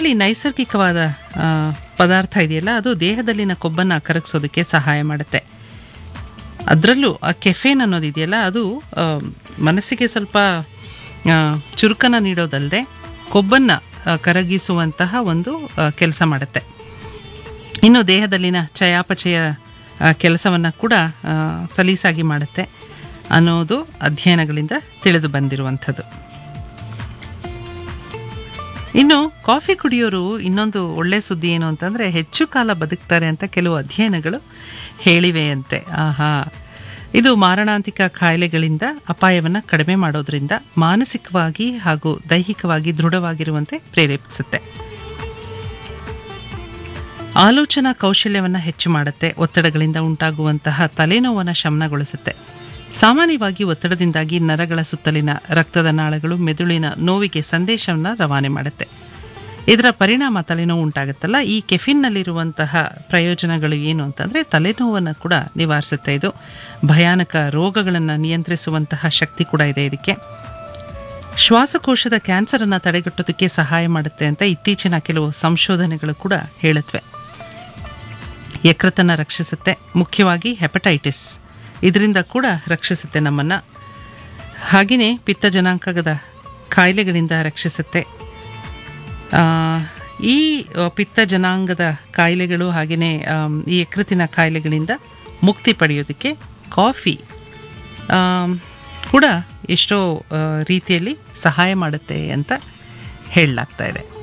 ಇದರಲ್ಲಿ ನೈಸರ್ಗಿಕವಾದ ಆ, ಪದಾರ್ಥ ಇದೆಯಲ್ಲ ಅದು ದೇಹದಲ್ಲಿನ ಕೊಬ್ಬನ್ನು ಕರಗಿಸೋದಕ್ಕೆ ಸಹಾಯ ಮಾಡುತ್ತೆ ಅದರಲ್ಲೂ ಆ ಕೆಫೇನ್ ಅನ್ನೋದಿದೆಯಲ್ಲ ಅದು ಆ, ಮನಸ್ಸಿಗೆ ಸ್ವಲ್ಪ ಆ, ಚುರುಕನ ನೀಡೋದಲ್ಲದೆ ಕೊಬ್ಬನ್ನು ಆ, ಕರಗಿಸುವಂತಹ ಒಂದು ಕೆಲಸ ಮಾಡುತ್ತೆ ಇನ್ನು ದೇಹದಲ್ಲಿನ ಚಯಾಪಚಯ ಕೆಲಸವನ್ನು ಕೂಡ ಆ, ಸಲೀಸಾಗಿ ಮಾಡುತ್ತೆ ಅನ್ನೋದು ಅಧ್ಯಯನಗಳಿಂದ ತಿಳಿದು ಬಂದಿರುವಂಥದ್ದು ಇನ್ನು ಕಾಫಿ ಕುಡಿಯೋರು ಇನ್ನೊಂದು ಒಳ್ಳೆ ಸುದ್ದಿ ಏನು ಅಂತಂದರೆ ಹೆಚ್ಚು ಕಾಲ ಬದುಕ್ತಾರೆ ಅಂತ ಕೆಲವು ಅಧ್ಯಯನಗಳು ಹೇಳಿವೆಯಂತೆ ಆಹಾ ಇದು ಮಾರಣಾಂತಿಕ ಕಾಯಿಲೆಗಳಿಂದ ಅಪಾಯವನ್ನು ಕಡಿಮೆ ಮಾಡೋದ್ರಿಂದ ಮಾನಸಿಕವಾಗಿ ಹಾಗೂ ದೈಹಿಕವಾಗಿ ದೃಢವಾಗಿರುವಂತೆ ಪ್ರೇರೇಪಿಸುತ್ತೆ ಆಲೋಚನಾ ಕೌಶಲ್ಯವನ್ನು ಹೆಚ್ಚು ಮಾಡುತ್ತೆ ಒತ್ತಡಗಳಿಂದ ಉಂಟಾಗುವಂತಹ ತಲೆನೋವನ್ನು ಶಮನಗೊಳಿಸುತ್ತೆ ಸಾಮಾನ್ಯವಾಗಿ ಒತ್ತಡದಿಂದಾಗಿ ನರಗಳ ಸುತ್ತಲಿನ ರಕ್ತದ ನಾಳಗಳು ಮೆದುಳಿನ ನೋವಿಗೆ ಸಂದೇಶವನ್ನು ರವಾನೆ ಮಾಡುತ್ತೆ ಇದರ ಪರಿಣಾಮ ತಲೆನೋವು ಉಂಟಾಗುತ್ತಲ್ಲ ಈ ಕೆಫಿನ್ನಲ್ಲಿರುವಂತಹ ಪ್ರಯೋಜನಗಳು ಏನು ಅಂತಂದರೆ ತಲೆನೋವನ್ನು ಕೂಡ ನಿವಾರಿಸುತ್ತೆ ಇದು ಭಯಾನಕ ರೋಗಗಳನ್ನು ನಿಯಂತ್ರಿಸುವಂತಹ ಶಕ್ತಿ ಕೂಡ ಇದೆ ಇದಕ್ಕೆ ಶ್ವಾಸಕೋಶದ ಕ್ಯಾನ್ಸರನ್ನು ತಡೆಗಟ್ಟೋದಕ್ಕೆ ಸಹಾಯ ಮಾಡುತ್ತೆ ಅಂತ ಇತ್ತೀಚಿನ ಕೆಲವು ಸಂಶೋಧನೆಗಳು ಕೂಡ ಹೇಳುತ್ತವೆ ಯಕೃತನ್ನು ರಕ್ಷಿಸುತ್ತೆ ಮುಖ್ಯವಾಗಿ ಹೆಪಟೈಟಿಸ್ ಇದರಿಂದ ಕೂಡ ರಕ್ಷಿಸುತ್ತೆ ನಮ್ಮನ್ನು ಹಾಗೆಯೇ ಪಿತ್ತ ಜನಾಂಗದ ಕಾಯಿಲೆಗಳಿಂದ ರಕ್ಷಿಸುತ್ತೆ ಆ, ಈ ಆ, ಪಿತ್ತ ಜನಾಂಗದ ಕಾಯಿಲೆಗಳು ಹಾಗೆಯೇ ಆಮ್, ಈ ಯಕೃತಿನ ಕಾಯಿಲೆಗಳಿಂದ ಮುಕ್ತಿ ಪಡೆಯೋದಕ್ಕೆ ಕಾಫಿ ಆಮ್, ಕೂಡ ಎಷ್ಟೋ ಆ, ರೀತಿಯಲ್ಲಿ ಸಹಾಯ ಮಾಡುತ್ತೆ ಅಂತ ಹೇಳಲಾಗ್ತಾ ಇದೆ